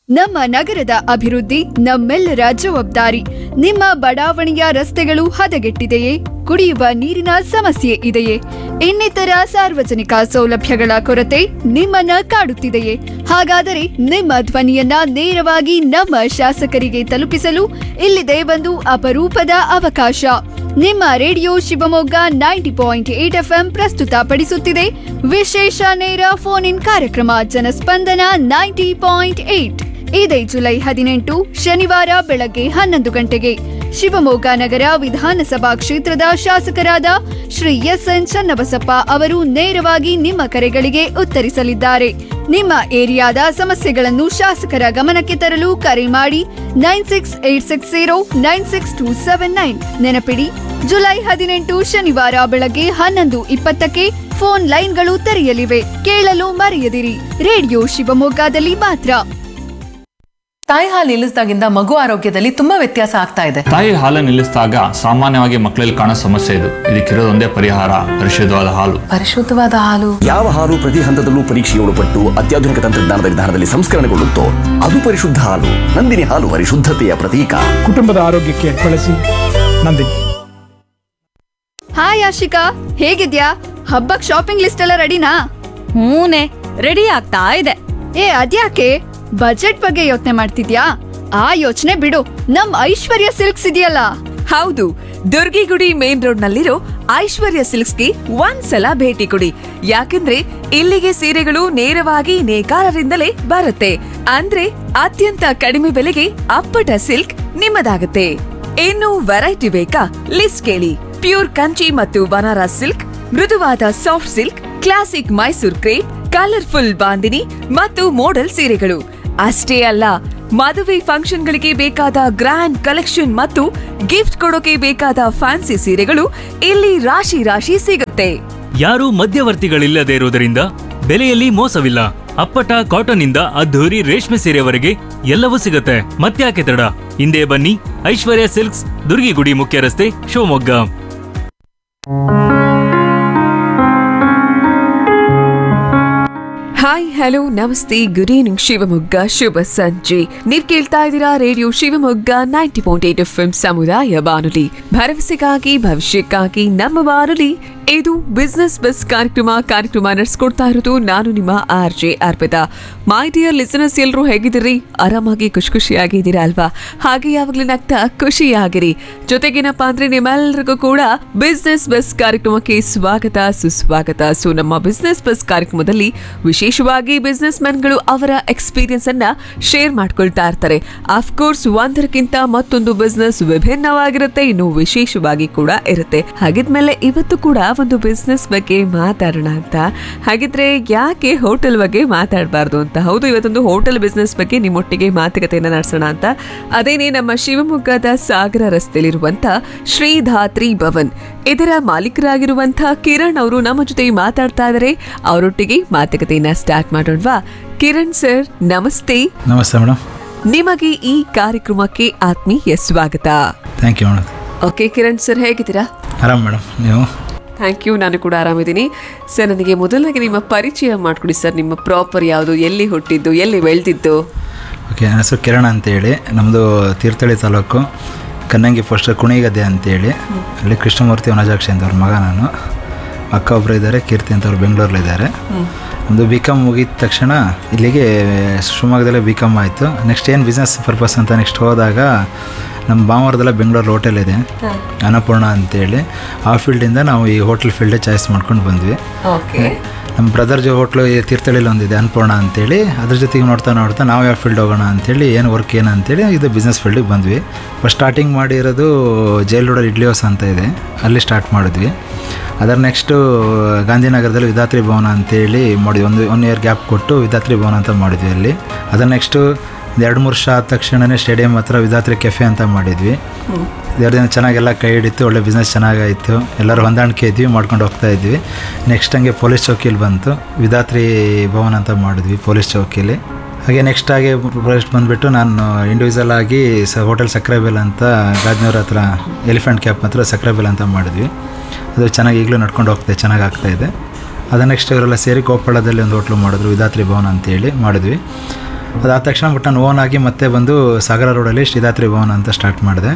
ನಮ್ಮ ನಗರದ ಅಭಿವೃದ್ಧಿ ನಮ್ಮೆಲ್ಲರ ಜವಾಬ್ದಾರಿ ನಿಮ್ಮ ಬಡಾವಣೆಯ ರಸ್ತೆಗಳು ಹದಗೆಟ್ಟಿದೆಯೇ ಕುಡಿಯುವ ನೀರಿನ ಸಮಸ್ಯೆ ಇದೆಯೇ ಇನ್ನಿತರ ಸಾರ್ವಜನಿಕ ಸೌಲಭ್ಯಗಳ ಕೊರತೆ ನಿಮ್ಮನ್ನ ಕಾಡುತ್ತಿದೆಯೇ ಹಾಗಾದರೆ ನಿಮ್ಮ ಧ್ವನಿಯನ್ನ ನೇರವಾಗಿ ನಮ್ಮ ಶಾಸಕರಿಗೆ ತಲುಪಿಸಲು ಇಲ್ಲಿದೆ ಒಂದು ಅಪರೂಪದ ಅವಕಾಶ ನಿಮ್ಮ radio Shivamogga ninety point eight FM ಪ್ರಸ್ತುತಪಡಿಸುತ್ತಿದೆ ವಿಶೇಷ ನೇರ ಫೋನ್ ಇನ್ ಕಾರ್ಯಕ್ರಮ ಜನಸ್ಪಂದನ ನೈಂಟಿ ಪಾಯಿಂಟ್ ಏಟ್ ಇದೇ ಜುಲೈ ಹದಿನೆಂಟು ಶನಿವಾರ ಬೆಳಗ್ಗೆ ಹನ್ನೊಂದು ಗಂಟೆಗೆ ಶಿವಮೊಗ್ಗ ನಗರ ವಿಧಾನಸಭಾ ಕ್ಷೇತ್ರದ ಶಾಸಕರಾದ ಶ್ರೀ ಎಸ್ ಎನ್ ಚನ್ನಬಸಪ್ಪ ಅವರು ನೇರವಾಗಿ ನಿಮ್ಮ ಕರೆಗಳಿಗೆ ಉತ್ತರಿಸಲಿದ್ದಾರೆ ನಿಮ್ಮ ಏರಿಯಾದ ಸಮಸ್ಯೆಗಳನ್ನು ಶಾಸಕರ ಗಮನಕ್ಕೆ ತರಲು ಕರೆ ಮಾಡಿ nine six eight six zero nine six two seven nine ನೆನಪಿಡಿ ಜುಲೈ ಹದಿನೆಂಟು ಶನಿವಾರ ಬೆಳಗ್ಗೆ ಹನ್ನೊಂದು ಇಪ್ಪತ್ತಕ್ಕೆ ಫೋನ್ ಲೈನ್ಗಳು ತೆರೆಯಲಿವೆ ಕೇಳಲು ಮರೆಯದಿರಿ ರೇಡಿಯೋ ಶಿವಮೊಗ್ಗದಲ್ಲಿ ಮಾತ್ರ ತಾಯಿ ಹಾಲು ನಿಲ್ಲಿಸಿದಾಗಿಂದ ಮಗು ಆರೋಗ್ಯದಲ್ಲಿ ತುಂಬಾ ವ್ಯತ್ಯಾಸ ಆಗ್ತಾ ಇದೆ ತಾಯಿ ಹಾಲು ನಿಲ್ಲಿಸಿದಾಗ ಸಾಮಾನ್ಯವಾಗಿ ಮಕ್ಕಳಲ್ಲಿ ಕಾಣೋ ಸಮಸ್ಯೆ ಇದು ಇದಕ್ಕಿರೋದೊಂದೇ ಪರಿಹಾರ ಪರಿಶುದ್ಧವಾದ ಹಾಲು ಪರಿಶುದ್ಧವಾದ ಹಾಲು ಯಾವ ಹಾಲು ಪ್ರತಿ ಹಂತದಲ್ಲೂ ಪರೀಕ್ಷೆಗೆ ಒಳಪಟ್ಟು ಅತ್ಯಾಧುನಿಕ ತಂತ್ರಜ್ಞಾನದ ವಿಧಾನದಲ್ಲಿ ಸಂಸ್ಕರಣೆಗೊಳ್ಳುತ್ತೋ ಅದು ಪರಿಶುದ್ಧ ಹಾಲು ನಂದಿನಿ ಹಾಲು ಪರಿಶುದ್ಧತೆಯ ಪ್ರತೀಕ ಕುಟುಂಬದ ಆರೋಗ್ಯಕ್ಕೆ ಬಳಸಿ ನಂದಿನಿ ಹಾಯ್ ಆಶಿಕಾ ಹೇಗಿದ್ಯಾ ಹಬ್ಬಕ್ ಶಾಪಿಂಗ್ ಲಿಸ್ಟ್ ಎಲ್ಲ ರೆಡಿನಾ ಹೂನೆ ರೆಡಿ ಆಗ್ತಾ ಇದೆ ಏ ಅದ್ಯಾಕೆ ಬಜೆಟ್ ಬಗ್ಗೆ ಯೋಚನೆ ಮಾಡ್ತಿದ್ಯಾ ಆ ಯೋಚನೆ ಬಿಡು ನಮ್ ಐಶ್ವರ್ಯ ಸಿಲ್ಕ್ಸ್ ಇದೆಯಲ್ಲ ಹೌದು ದುರ್ಗಿಗುಡಿ ಮೇನ್ ರೋಡ್ ನಲ್ಲಿರೋ ಐಶ್ವರ್ಯ ಸಿಲ್ಕ್ಸ್ಗೆ ಒಂದ್ಸಲ ಭೇಟಿ ಕೊಡಿ ಯಾಕಂದ್ರೆ ಇಲ್ಲಿಗೆ ಸೀರೆಗಳು ನೇರವಾಗಿ ನೇಕಾರರಿಂದಲೇ ಬರುತ್ತೆ ಅಂದ್ರೆ ಅತ್ಯಂತ ಕಡಿಮೆ ಬೆಲೆಗೆ ಅಪ್ಪಟ ಸಿಲ್ಕ್ ನಿಮ್ಮದಾಗುತ್ತೆ ಇನ್ನು ವೆರೈಟಿ ಬೇಕಾ ಲಿಸ್ಟ್ ಕೇಳಿ ಪ್ಯೂರ್ ಕಂಚಿ ಮತ್ತು ಬನಾರಸ್ ಸಿಲ್ಕ್ ಮೃದುವಾದ soft silk classic Mysore crepe colourful bandhani ಮತ್ತು ಮೋಡಲ್ ಸೀರೆಗಳು ಅಷ್ಟೇ ಅಲ್ಲ ಮದುವೆ ಫಂಕ್ಷನ್ಗಳಿಗೆ ಬೇಕಾದ ಗ್ರ್ಯಾಂಡ್ ಕಲೆಕ್ಷನ್ ಮತ್ತು ಗಿಫ್ಟ್ ಕೊಡೋಕೆ ಬೇಕಾದ ಫ್ಯಾನ್ಸಿ ಸೀರೆಗಳು ಇಲ್ಲಿ ರಾಶಿ ರಾಶಿ ಸಿಗುತ್ತೆ ಯಾರೂ ಮಧ್ಯವರ್ತಿಗಳಿಲ್ಲದೆ ಇರುವುದರಿಂದ ಬೆಲೆಯಲ್ಲಿ ಮೋಸವಿಲ್ಲ ಅಪ್ಪಟ ಕಾಟನ್ ಇಂದ ಅದ್ಧೂರಿ ರೇಷ್ಮೆ ಸೀರೆವರೆಗೆ ಎಲ್ಲವೂ ಸಿಗುತ್ತೆ ಮತ್ತ್ಯಾಕೆ ತಡ ಹಿಂದೆ ಬನ್ನಿ ಐಶ್ವರ್ಯ ಸಿಲ್ಕ್ಸ್ ದುರ್ಗಿಗುಡಿ ಮುಖ್ಯ ರಸ್ತೆ ಶಿವಮೊಗ್ಗ ಹಾಯ್ ಹಲೋ ನಮಸ್ತೆ ಗುಡ್ ಈವ್ನಿಂಗ್ ಶಿವಮೊಗ್ಗ ಶುಭ ಸಂಜೆ ನೀವ್ ಕೇಳ್ತಾ ಇದ್ದೀರಾ radio Shivamogga ninety point eight F ಸಮುದಾಯ ಬಾನುಲಿ ಭರವಸೆಗಾಗಿ ಭವಿಷ್ಯಕ್ಕಾಗಿ ನಮ್ಮ ಬಾನುಲಿ ಇದು ಬಿಸ್ನೆಸ್ ಬಸ್ ಕಾರ್ಯಕ್ರಮ ಕಾರ್ಯಕ್ರಮ ನಡೆಸ್ಕೊಡ್ತಾ ಇರೋದು ನಾನು ನಿಮ್ಮ R J Arpita my dear listeners ಎಲ್ಲರೂ ಹೇಗಿದ್ದೀರಿ ಆರಾಮಾಗಿ ಖುಷಿ ಖುಷಿಯಾಗಿದ್ದೀರಾ ಅಲ್ವಾ ಹಾಗೆ ಯಾವಾಗ್ಲೂ ನಗ್ತಾ ಖುಷಿಯಾಗಿರಿ ಜೊತೆಗೇನಪ್ಪ ಅಂದ್ರೆ ನಿಮ್ಮೆಲ್ಲರಿಗೂ ಕೂಡ ಬಿಸ್ನೆಸ್ ಬಸ್ ಕಾರ್ಯಕ್ರಮಕ್ಕೆ ಸ್ವಾಗತ ಸುಸ್ವಾಗತ ಸೊ ನಮ್ಮ ಬಿಸ್ನೆಸ್ ಬಸ್ ಕಾರ್ಯಕ್ರಮದಲ್ಲಿ ವಿಶೇಷವಾಗಿ ಬಿಸ್ನೆಸ್ ಗಳು ಅವರ ಎಕ್ಸ್ಪೀರಿಯನ್ಸ್ ಅನ್ನ ಶೇರ್ ಮಾಡ್ಕೊಳ್ತಾ ಇರ್ತಾರೆ ಕೋರ್ಸ್ ಒಂದರಕ್ಕಿಂತ ಮತ್ತೊಂದು ಬಿಸ್ನೆಸ್ ವಿಭಿನ್ನವಾಗಿರುತ್ತೆ ಇನ್ನು ವಿಶೇಷವಾಗಿ ಕೂಡ ಇರುತ್ತೆ ಹಾಗಿದ್ಮೇಲೆ ಇವತ್ತು ಕೂಡ ಒಂದು ಬಿಸ್ನೆಸ್ ಬಗ್ಗೆ ಮಾತಾಡೋಣ ಅಂತ ಹಾಗಿದ್ರೆ ಯಾಕೆ ಹೋಟೆಲ್ ಬಗ್ಗೆ ಮಾತಾಡಬಾರ್ದು ಅಂತ ಹೌದು ಇವತ್ತೊಂದು ಹೋಟೆಲ್ ಬಿಸ್ನೆಸ್ ಬಗ್ಗೆ ನಿಮ್ಮೊಟ್ಟಿಗೆ ಮಾತುಕತೆಯನ್ನ ನಡೆಸೋಣ ಅಂತ ಅದೇನೇ ನಮ್ಮ ಶಿವಮೊಗ್ಗದ ಸಾಗರ ರಸ್ತೆಯಲ್ಲಿರುವಂತ ಶ್ರೀಧಾತ್ರಿ ಭವನ್ ಇದರ ಮಾಲೀಕರಾಗಿರುವಂತ ಕಿರಣ್ ಅವರು ನಮ್ಮ ಜೊತೆ ಮಾತಾಡ್ತಾ ಇದ್ದಾರೆ ಅವರೊಟ್ಟಿಗೆ ಮಾತುಕತೆಯನ್ನ ಸ್ಟಾರ್ಟ್ ಮಾಡೋಣವಾ ಕಿರಣ್ ಸರ್ ನಮಸ್ತೆ ನಮಸ್ತೆ ಮೇಡಮ್ ನಿಮಗೆ ಈ ಕಾರ್ಯಕ್ರಮಕ್ಕೆ ಆತ್ಮೀಯ ಸ್ವಾಗತ thank you madam okay Kiran sir ಹೇಗಿದ್ದೀರಾ ಆರಾಮ್ ಮೇಡಮ್ ನೀವು ಥ್ಯಾಂಕ್ ಯು ನಾನು ಕೂಡ ಆರಾಮಿದ್ದೀನಿ ಸರ್ ನನಗೆ ಮೊದಲನಾಗಿ ನಿಮ್ಮ ಪರಿಚಯ ಮಾಡ್ಕೊಡಿ ಸರ್ ನಿಮ್ಮ ಪ್ರಾಪರ್ ಯಾವುದು ಎಲ್ಲಿ ಹುಟ್ಟಿದ್ದು ಎಲ್ಲಿ ಬೆಳೆದಿದ್ದು ಓಕೆ ನನ್ನ ಹೆಸರು ಕಿರಣ್ ಅಂತೇಳಿ ನಮ್ಮದು ತೀರ್ಥಹಳ್ಳಿ ತಾಲೂಕು ಕನ್ನಂಗಿ ಪೋಸ್ಟ್ ಕುಣಿಗದ್ದೆ ಅಂತೇಳಿ ಅಲ್ಲಿ ಕೃಷ್ಣಮೂರ್ತಿ ವನಜಾಕ್ಷಿ ಅಂತ ಅವ್ರ ಮಗ ನಾನು ಅಕ್ಕ ಒಬ್ಬರು ಇದ್ದಾರೆ ಕೀರ್ತಿ ಅಂತ ಅವ್ರು ಬೆಂಗಳೂರಲ್ಲಿದ್ದಾರೆ ಒಂದು ಬಿ ಕಾಮ್ ಮುಗಿದ ತಕ್ಷಣ ಇಲ್ಲಿಗೆ ಶಿವಮೊಗ್ಗದಲ್ಲೇ ಬಿ ಕಾಮ್ ಆಯಿತು ನೆಕ್ಸ್ಟ್ ಏನು ಬಿಸ್ನೆಸ್ ಪರ್ಪಸ್ ಅಂತ ನೆಕ್ಸ್ಟ್ ಹೋದಾಗ ನಮ್ಮ ಬಾಮರದಲ್ಲ ಬೆಂಗಳೂರು ಹೋಟೆಲ್ ಇದೆ ಅನ್ನಪೂರ್ಣ ಅಂತೇಳಿ ಆ ಫೀಲ್ಡಿಂದ ನಾವು ಈ ಹೋಟೆಲ್ ಫೀಲ್ಡೇ ಚಾಯ್ಸ್ ಮಾಡ್ಕೊಂಡು ಬಂದ್ವಿ ಓಕೆ ನಮ್ಮ ಬ್ರದರ್ ಜೊ ಹೋಟ್ಲು ಈ ತೀರ್ಥಹಳ್ಳಿಲಿ ಒಂದಿದೆ ಅನ್ನಪೂರ್ಣ ಅಂತೇಳಿ ಅದ್ರ ಜೊತೆಗೆ ನೋಡ್ತಾ ನೋಡ್ತಾ ನಾವು ಯಾವ ಫೀಲ್ಡ್ ಹೋಗೋಣ ಅಂತೇಳಿ ಏನು ವರ್ಕ್ ಏನು ಅಂತೇಳಿ ಇದು ಬಿಸ್ನೆಸ್ ಫೀಲ್ಡಿಗೆ ಬಂದ್ವಿ ಫಸ್ಟ್ ಸ್ಟಾರ್ಟಿಂಗ್ ಮಾಡಿರೋದು ಜೈಲ್ ರೋಡಲ್ಲಿ ಇಡ್ಲಿ ಹೌಸ್ ಅಂತ ಇದೆ ಅಲ್ಲಿ ಸ್ಟಾರ್ಟ್ ಮಾಡಿದ್ವಿ ಅದರ ನೆಕ್ಸ್ಟು ಗಾಂಧಿನಗರದಲ್ಲಿ ವಿಧಾತ್ರಿ ಭವನ ಅಂತೇಳಿ ಮಾಡಿದ್ವಿ ಒಂದು ಒನ್ ಇಯರ್ ಗ್ಯಾಪ್ ಕೊಟ್ಟು ವಿಧಾತ್ರಿ ಭವನ ಅಂತ ಮಾಡಿದ್ವಿ ಅಲ್ಲಿ ಅದರ ನೆಕ್ಸ್ಟು ಎರಡು ಮೂರು ವರ್ಷ ಆದ ತಕ್ಷಣವೇ ಸ್ಟೇಡಿಯಂ ಹತ್ರ ವಿಧಾತ್ರಿ ಕೆಫೆ ಅಂತ ಮಾಡಿದ್ವಿ ಎರಡು ದಿನ ಚೆನ್ನಾಗೆಲ್ಲ ಕೈ ಹಿಡಿತು ಒಳ್ಳೆ ಬಿಸ್ನೆಸ್ ಚೆನ್ನಾಗಾಯಿತು ಎಲ್ಲರೂ ಹೊಂದಾಣಿಕೆ ಇದ್ವಿ ಮಾಡ್ಕೊಂಡು ಹೋಗ್ತಾ ಇದ್ವಿ ನೆಕ್ಸ್ಟ್ ಹಂಗೆ ಪೊಲೀಸ್ ಚೌಕಿಲಿ ಬಂತು ವಿಧಾತ್ರಿ ಭವನ ಅಂತ ಮಾಡಿದ್ವಿ ಪೊಲೀಸ್ ಚೌಕಿಲಿ ಹಾಗೆ ನೆಕ್ಸ್ಟ್ ಆಗಿ ಫಸ್ಟ್ ಬಂದುಬಿಟ್ಟು ನಾನು ಇಂಡಿವಿಜುವಲ್ ಆಗಿ ಸ ಹೋಟೆಲ್ ಸಕ್ರೆಬೆಲ್ ಅಂತ ಗಾಜ್ನೂರ್ ಹತ್ರ ಎಲಿಫೆಂಟ್ ಕ್ಯಾಪ್ ಹತ್ರ ಸಕ್ರೆಬೆಲ್ ಅಂತ ಮಾಡಿದ್ವಿ ಅದು ಚೆನ್ನಾಗಿ ಈಗಲೂ ನಡ್ಕೊಂಡು ಹೋಗ್ತಾ ಚೆನ್ನಾಗಿ ಆಗ್ತಾ ಇದೆ ಅದು ನೆಕ್ಸ್ಟ್ ಇವರೆಲ್ಲ ಸೇರಿ ಗೋಪಾಳದಲ್ಲಿ ಒಂದು ಹೋಟ್ಲು ಮಾಡಿದ್ರು ವಿಧಾತ್ರಿ ಭವನ ಅಂತೇಳಿ ಮಾಡಿದ್ವಿ ಅದಾದ ತಕ್ಷಣ ಬಟ್ ನಾನು ಓನ್ ಆಗಿ ಮತ್ತೆ ಬಂದು ಸಾಗರ ರೋಡಲ್ಲಿ ಶ್ರೀಧಾತ್ರಿ ಭವನ ಅಂತ ಸ್ಟಾರ್ಟ್ ಮಾಡಿದೆ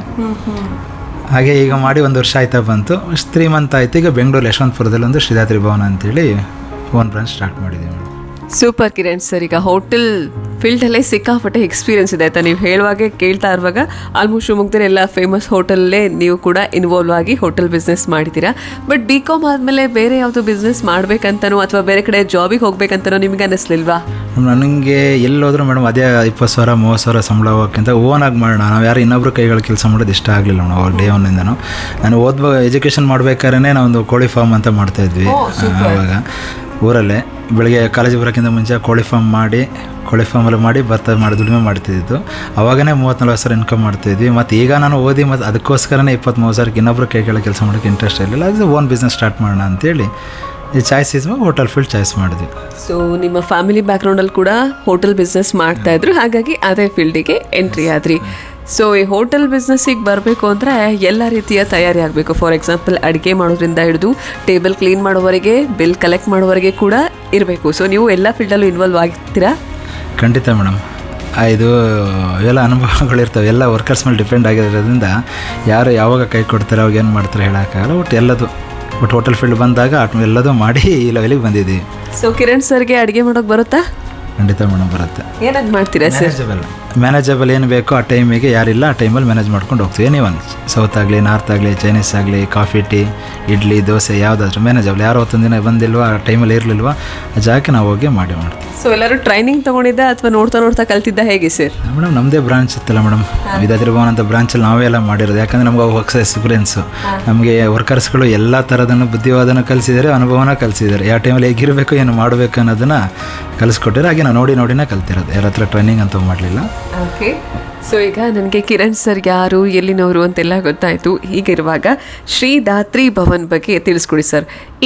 ಹಾಗೆ ಈಗ ಮಾಡಿ ಒಂದು ವರ್ಷ ಆಯ್ತಾ ಬಂತು ತ್ರೀ ಮಂತ್ ಆಯ್ತು ಈಗ ಬೆಂಗಳೂರು ಯಶವಂತಪುರದಲ್ಲಿ ಒಂದು ಶ್ರೀಧಾತ್ರಿ ಭವನ ಅಂತೇಳಿ ಓನ್ ಬ್ರಾಂಚ್ ಸ್ಟಾರ್ಟ್ ಮಾಡಿದ್ದೀವಿ ಮೇಡಮ್ ಸೂಪರ್ ಕಿರಣ್ ಸರ್ ಈಗ ಹೋಟೆಲ್ ಫೀಲ್ಡಲ್ಲೇ ಸಿಕ್ಕಾಪಟ್ಟೆ ಎಕ್ಸ್ಪೀರಿಯನ್ಸ್ ಇದೆ ಆಯ್ತಾ ನೀವು ಹೇಳುವಾಗೆ ಕೇಳ್ತಾ ಇರುವಾಗ ಆಲ್ಮೋಸ್ಟ್ ಶಿವಮೊಗ್ಗದಲ್ಲಿ ಎಲ್ಲ ಫೇಮಸ್ ಹೋಟೆಲ್ಲೇ ನೀವು ಕೂಡ ಇನ್ವಾಲ್ವ್ ಆಗಿ ಹೋಟೆಲ್ ಬಿಸ್ನೆಸ್ ಮಾಡಿದ್ದೀರಾ ಬಟ್ ಬಿ ಕಾಮ್ ಆದಮೇಲೆ ಬೇರೆ ಯಾವುದು ಬಿಸ್ನೆಸ್ ಮಾಡಬೇಕಂತನೋ ಅಥವಾ ಬೇರೆ ಕಡೆ ಜಾಬಿಗೆ ಹೋಗ್ಬೇಕಂತನೋ ನಿಮಗೆ ಅನ್ನಿಸ್ಲಿಲ್ವಾ ನನಗೆ ಎಲ್ಲೋದ್ರೂ ಮೇಡಮ್ ಅದೇ ಇಪ್ಪತ್ತು ಸಾವಿರ ಮೂವತ್ತು ಸಾವಿರ ಸಂಬಳ ಹೋಗೋಕ್ಕಿಂತ ಓನಾಗಿ ಮಾಡೋಣ ನಾವು ಯಾರು ಇನ್ನೊಬ್ರು ಕೈಗಳು ಕೆಲಸ ಮಾಡೋದು ಇಷ್ಟ ಆಗಲಿಲ್ಲ ಮೇಡಮ್ ಅವಾಗ ಡೇ ಒನ್ನಿಂದನೂ ನಾನು ಓದ್ಬೋ ಎಜುಕೇಷನ್ ಮಾಡ್ಬೇಕಾದ್ರೆ ನಾವೊಂದು ಕೋಳಿ ಫಾರ್ಮ್ ಅಂತ ಮಾಡ್ತಾಯಿದ್ವಿ ಆವಾಗ ಊರಲ್ಲೇ ಬೆಳಿಗ್ಗೆ ಕಾಲೇಜಿಗೆ ಬರೋಕ್ಕಿಂತ ಮುಂಚೆ ಕೋಳಿ ಫಾರ್ಮ್ ಮಾಡಿ ಕೋಳಿ ಫಾರ್ಮಲ್ಲಿ ಮಾಡಿ ಭತ್ತ ಮಾಡಿ ದುಡಿಮೆ ಮಾಡ್ತಿದ್ದು ಅವಾಗನೇ ಮೂವತ್ತು ನಲ್ವತ್ತು ಸಾವಿರ ಇನ್ಕಮ್ ಮಾಡ್ತಿದ್ವಿ ಮತ್ತು ಈಗ ನಾನು ಓದಿ ಮತ್ತು ಅದಕ್ಕೋಸ್ಕರನೇ ಇಪ್ಪತ್ತು ಮೂವತ್ತು ಸಾವಿರಕ್ಕೆ ಇನ್ನೊಬ್ರು ಕೈ ಕೆಳಗೆ ಕೆಲಸ ಮಾಡೋಕ್ಕೆ ಇಂಟ್ರೆಸ್ಟ್ ಇರಲಿಲ್ಲ ಅದು ಓನ್ ಬಿಸ್ನೆಸ್ ಸ್ಟಾರ್ಟ್ ಮಾಡೋಣ ಅಂತೇಳಿ ಈ choice is hotel field choice ಮಾಡಿದ್ವಿ ಸೊ ನಿಮ್ಮ ಫ್ಯಾಮಿಲಿ ಬ್ಯಾಕ್ಗ್ರೌಂಡಲ್ಲಿ ಕೂಡ ಹೋಟೆಲ್ ಬಿಸ್ನೆಸ್ ಮಾಡ್ತಾ ಇದ್ರು ಹಾಗಾಗಿ ಅದೇ ಫೀಲ್ಡಿಗೆ ಎಂಟ್ರಿ ಆದ್ರಿ ಸೊ ಈ ಹೋಟೆಲ್ ಬಿಸ್ನೆಸ್ಸಿಗೆ ಬರಬೇಕು ಅಂದರೆ ಎಲ್ಲ ರೀತಿಯ ತಯಾರಿ ಆಗಬೇಕು ಫಾರ್ ಎಕ್ಸಾಂಪಲ್ ಅಡುಗೆ ಮಾಡೋದ್ರಿಂದ ಹಿಡಿದು ಟೇಬಲ್ ಕ್ಲೀನ್ ಮಾಡೋವರೆಗೆ ಬಿಲ್ ಕಲೆಕ್ಟ್ ಮಾಡೋವರೆಗೆ ಕೂಡ ಇರಬೇಕು ಸೊ ನೀವು ಎಲ್ಲ ಫೀಲ್ಡಲ್ಲೂ ಇನ್ವಾಲ್ವ್ ಆಗಿರ್ತೀರಾ ಖಂಡಿತ ಮೇಡಮ್ ಇದು ಇವೆಲ್ಲ ಅನುಭವಗಳಿರ್ತವೆ ಎಲ್ಲ ವರ್ಕರ್ಸ್ ಮೇಲೆ ಡಿಪೆಂಡ್ ಆಗಿರೋದ್ರಿಂದ ಯಾರು ಯಾವಾಗ ಕೈ ಕೊಡ್ತಾರೆ ಅವಾಗ ಏನು ಮಾಡ್ತಾರೆ ಹೇಳೋಕ್ಕಾಗಲ್ಲ ಒಟ್ಟು ಎಲ್ಲದು ಬಟ್ ಹೋಟೆಲ್ ಫೀಲ್ಡ್ ಬಂದಾಗ ಆಟ ಎಲ್ಲದೂ ಮಾಡಿ ಈ ಲೆವೆಲಿಗೆ ಬಂದಿದ್ದೀವಿ ಸೊ ಕಿರಣ್ ಸರ್ಗೆ ಅಡುಗೆ ಮಾಡೋಕೆ ಬರುತ್ತಾ ಖಂಡಿತ ಮೇಡಮ್ ಬರುತ್ತೆ ಏನಾದ್ರು ಮಾಡ್ತೀರಾ ಸರ್ ಮ್ಯಾನೇಜಬಲ್ ಮ್ಯಾನೇಜಬಲ್ ಏನು ಬೇಕೋ ಆ ಟೈಮಿಗೆ ಯಾರಿಲ್ಲ ಆ ಟೈಮಲ್ಲಿ ಮ್ಯಾನೇಜ್ ಮಾಡ್ಕೊಂಡು ಹೋಗ್ತೀವಿ ಏನೇ ಒಂದು ಸೌತ್ ಆಗಲಿ ನಾರ್ತ್ ಆಗಲಿ ಚೈನೀಸ್ ಆಗಲಿ ಕಾಫಿ ಟೀ ಇಡ್ಲಿ ದೋಸೆ ಯಾವುದಾದ್ರೂ ಮ್ಯಾನೇಜಬಲ್ ಯಾರೋ ಹೊತ್ತೊಂದು ದಿನ ಬಂದಿಲ್ವಾ ಆ ಟೈಮಲ್ಲಿ ಇರಲಿಲ್ವಾ ಆ ಜಾಗಕ್ಕೆ ನಾವು ಹೋಗಿ ಮಾಡಿ ಮಾಡ್ತೀವಿ ಸೊ ಎಲ್ಲರೂ ಟ್ರೈನಿಂಗ್ ತಗೊಂಡಿದ್ದ ಅಥವಾ ನೋಡ್ತಾ ನೋಡ್ತಾ ಕಲ್ತಿದ್ದ ಹೇಗೆ ಸರ್ ಮೇಡಮ್ ನಮ್ಮದೇ ಬ್ರಾಂಚ್ ಇತ್ತಲ್ಲ ಮೇಡಮ್ ವಿದ್ಯಾರ್ಥಿ ಭವನ ಅಂತ ಬ್ರಾಂಚಲ್ಲಿ ನಾವೇ ಎಲ್ಲ ಮಾಡಿರೋದು ಯಾಕಂದರೆ ನಮ್ಗೆ ಅವಾಗ ಹೊಸ ಎಕ್ಸ್ಪೀರಿಯನ್ಸು ನಮಗೆ ವರ್ಕರ್ಸ್ಗಳು ಎಲ್ಲ ಥರದನ್ನು ಬುದ್ಧಿವಾದನ ಕಲಿಸಿದ್ದಾರೆ ಅನುಭವನ ಕಲಿಸಿದ್ದಾರೆ ಯಾವ ಟೈಮಲ್ಲಿ ಹೇಗಿರಬೇಕು ಏನು ಮಾಡಬೇಕು ಅನ್ನೋದನ್ನು ಕಲಿಸ್ಕೊಟ್ಟಿರೋ ಹಾಗೆ ನಾವು ನೋಡಿ ನೋಡಿನೇ ಕಲ್ತಿರೋದು ಯಾರ ಹತ್ರ ಟ್ರೈನಿಂಗ್ ಅಂತ ಮಾಡಲಿಲ್ಲ ಓಕೆ ಸೊ ಈಗ ನನಗೆ ಕಿರಣ್ ಸರ್ ಯಾರು ಎಲ್ಲಿನವರು ಅಂತೆಲ್ಲ ಗೊತ್ತಾಯಿತು ಹೀಗಿರುವಾಗ ಶ್ರೀ ದಾತ್ರಿ ಭವನ್ ಬಗ್ಗೆ ತಿಳಿಸ್ಕೊಡಿ ಸರ್